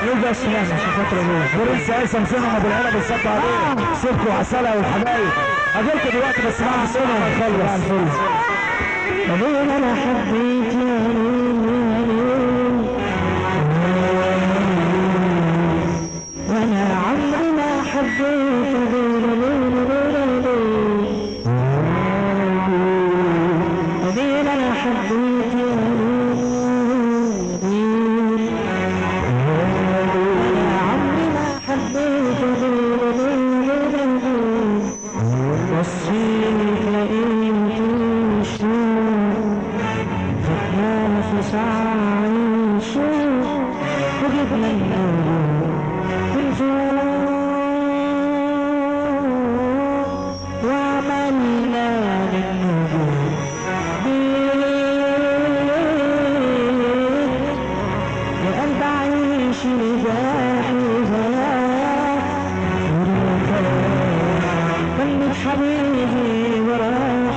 يرجع السلام عشان خاطر ابويا برنس هيثم سنهم ابو العلا بيصدوا عليه سيبكوا وعسلها والحبايب اجيلكوا دلوقتي بس مع السنه ونخلص ابويا انا حبيت يا ليل وانا عمري ما حبيت غير ليل ليل ليل ليل انا حبيت يا ليل انا عمري ما حبيت غير ليل ليل ليل وصيني لقيت الشوق فتنا في ساعة الشوق وجبنا النور من فوق وعملنا للنجوم بيت لقلب عيش لباحثها كلمة حبيبي وراح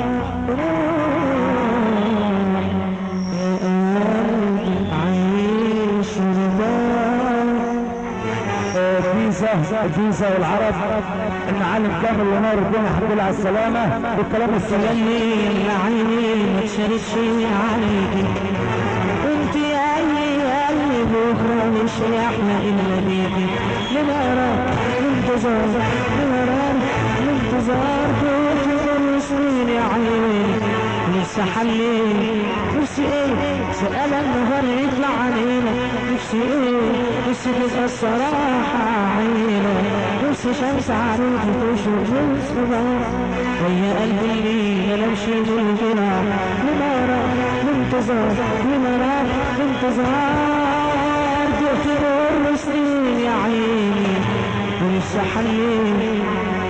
وراح يا قلبي عيش لباح الفيزا الفيزا والعرب المعلم كامل ونور الدنيا الحمد لله على السلامه بالكلام السلام سلمي يا عيني ما تشردش عليكي انت يا قلبي يا قلبي بكره مش احلى الا بيكي لنهار الانتظار لنهار الانتظار كنت كل سنين يا عيني لسه حلي نفسي ايه سؤال النهار يطلع علينا نفسي ايه نفسي تبقى الصراحة عينة نفسي شمس عليك تشوف الصباح ويا قلبي اللي انا مشيت الجنة لنارا الانتظار لنارا الانتظار جئت مر سنين يا عيني ولسه حلي